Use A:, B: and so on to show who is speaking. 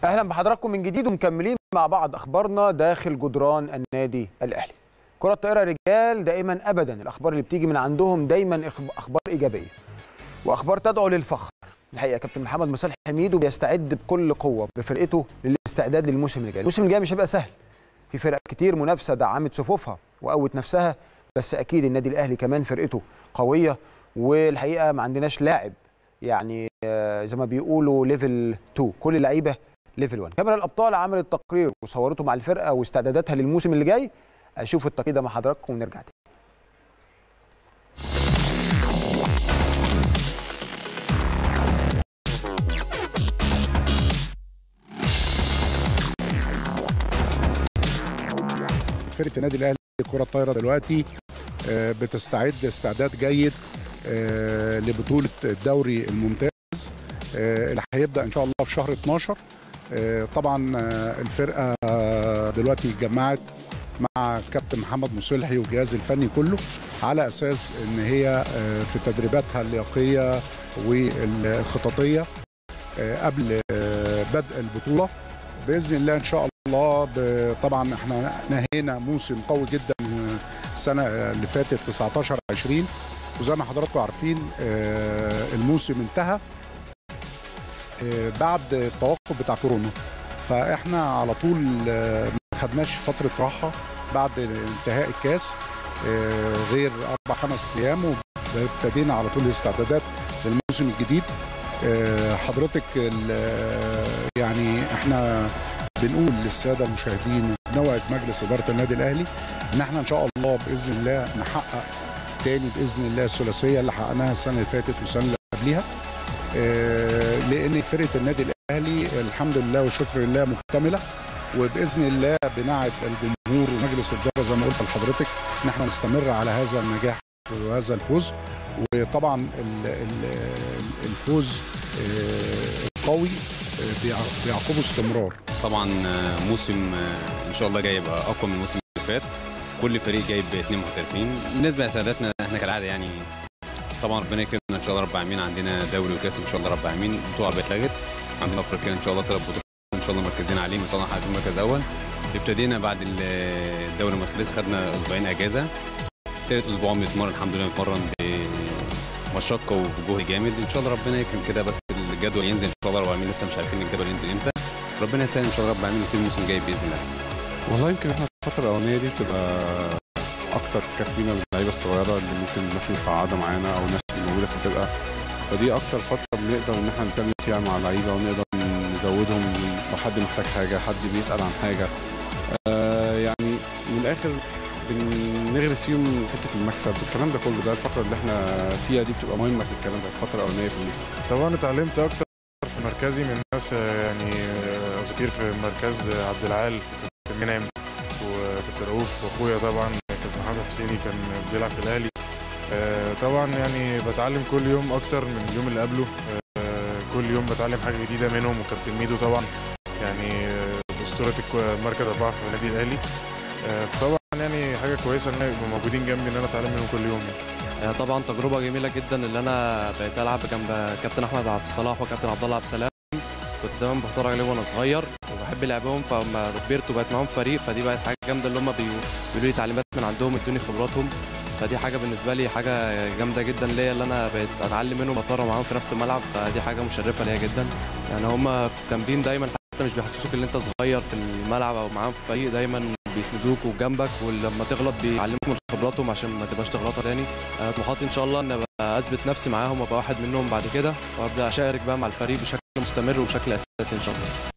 A: اهلا بحضراتكم من جديد ومكملين مع بعض اخبارنا داخل جدران النادي الاهلي كرة الطائرة رجال دائما ابدا الاخبار اللي بتيجي من عندهم دايما إخب- اخبار ايجابية واخبار تدعو للفخر الحقيقه كابتن محمد مصالح حميد وبيستعد بكل قوه بفرقته للاستعداد للموسم اللي جاي الموسم الجاي مش هيبقى سهل في فرق كتير منافسه دعمت صفوفها وقوت نفسها بس اكيد النادي الاهلي كمان فرقته قويه والحقيقه ما عندناش لاعب يعني آه، زي ما بيقولوا ليفل 2 كل اللعيبه ليفل 1 كاميرا الابطال عملت تقرير وصورته مع الفرقه واستعداداتها للموسم اللي جاي اشوف التقرير ده مع حضراتكم ونرجع تاني
B: فرقه النادي الاهلي كره الطايره دلوقتي آه، بتستعد استعداد جيد آه، لبطوله الدوري الممتاز آه، اللي هيبدا ان شاء الله في شهر 12 آه، طبعا آه، الفرقه آه، دلوقتي اتجمعت مع كابتن محمد مصلحي والجهاز الفني كله على اساس ان هي آه، في تدريباتها اللياقيه والخططيه آه، قبل آه، بدء البطوله باذن الله ان شاء الله ب- طبعا احنا نهينا موسم قوي جدا السنه اللي فاتت 19 20 وزي ما حضراتكم عارفين آه، الموسم انتهى آه، بعد التوقف بتاع كورونا فاحنا على طول آه، ما خدناش فتره راحه بعد انتهاء الكاس آه، غير اربع خمس ايام وابتدينا على طول الاستعدادات للموسم الجديد آه، حضرتك ال- آه، يعني احنا بنقول للساده المشاهدين ونوعد مجلس اداره النادي الاهلي ان احنا ان شاء الله باذن الله نحقق تاني باذن الله الثلاثيه اللي حققناها السنه اللي فاتت والسنه اللي قبليها آه، لان فرقه النادي الاهلي الحمد لله والشكر لله مكتمله وباذن الله بنعد الجمهور ومجلس الاداره زي ما قلت لحضرتك ان احنا نستمر على هذا النجاح وهذا الفوز وطبعا ال- ال- الفوز آه، القوي آه، بيع- بيعقبه استمرار
C: طبعا آه، موسم آه، ان شاء الله جاي يبقى اقوى من الموسم اللي فات كل فريق جايب اثنين محترفين بالنسبه لساداتنا احنا كالعاده يعني طبعا ربنا يكرمنا ان شاء الله رب العالمين عندنا دوري وكاس ان شاء الله رب العالمين بطوله عربيه اتلغت عندنا افريقيا ان شاء الله ثلاث بطولات ان شاء الله مركزين عليهم طبعا حاجه مركز اول ابتدينا بعد ال- الدوري ما خلص خدنا اسبوعين اجازه ثالث اسبوع بنتمرن الحمد لله بنتمرن بمشقه وبجهد جامد ان شاء الله ربنا يكرم كده بس الجدول ينزل ان شاء الله رب العالمين لسه مش عارفين الجدول ينزل امتى ربنا يسهل ان شاء الله رب العالمين ويكون الموسم جاي باذن الله
D: والله يمكن احنا الفترة الأولانية دي بتبقى أكتر تكفينا باللعيبة الصغيرة اللي ممكن الناس متصاعدة معانا أو الناس اللي موجودة في الفرقة فدي أكتر فترة بنقدر إن احنا نتكلم فيها مع اللعيبة ونقدر نزودهم لو حد محتاج حاجة حد بيسأل عن حاجة آه يعني من الآخر بنغرس فيهم حتة المكسب الكلام ده كله ده الفترة اللي احنا فيها دي بتبقى مهمة في الكلام ده الفترة الأولانية في الموسم
E: طبعا اتعلمت اكتر في مركزي من ناس آه، يعني آه، اذكر في مركز آه، عبد العال كابتن منعم وكابتن رؤوف واخويا طبعا كابتن محمد حسيني كان بيلعب في الاهلي آه، طبعا يعني بتعلم كل يوم اكتر من اليوم اللي قبله آه، كل يوم بتعلم حاجه جديده منهم وكابتن ميدو طبعا يعني آه، اسطوره الكو- مركز اربعه في النادي الاهلي آه، فطبعا يعني حاجه كويسه ان يبقوا موجودين جنبي ان انا اتعلم منهم كل يوم يعني.
F: آه، طبعا تجربه جميله جدا اللي انا بقيت العب جنب كابتن احمد عبد الصلاح وكابتن عبد الله عبد السلام كنت زمان بتفرج عليهم وانا صغير وبحب لعبهم فلما كبرت وبقيت معاهم فريق فدي بقت حاجه جامده اللي هم بي- بيقولوا لي تعليمات من عندهم ادوني خبراتهم فدي حاجه بالنسبه لي حاجه جامده جدا ليا اللي انا بقيت اتعلم منهم اتمرن معاهم في نفس الملعب فدي حاجه مشرفه ليا جدا يعني هم في التمرين دايما حتى مش بيحسسوك ان انت صغير في الملعب او معاهم في فريق دايما بيسندوك وجنبك ولما تغلط بيعلموك من خبراتهم عشان ما تبقاش تغلطها تاني آه، طموحاتي ان شاء الله ان ابقى اثبت نفسي معاهم وابقى واحد منهم بعد كده وابدا اشارك بقى مع الفريق بشكل مستمر وبشكل اساسي ان شاء الله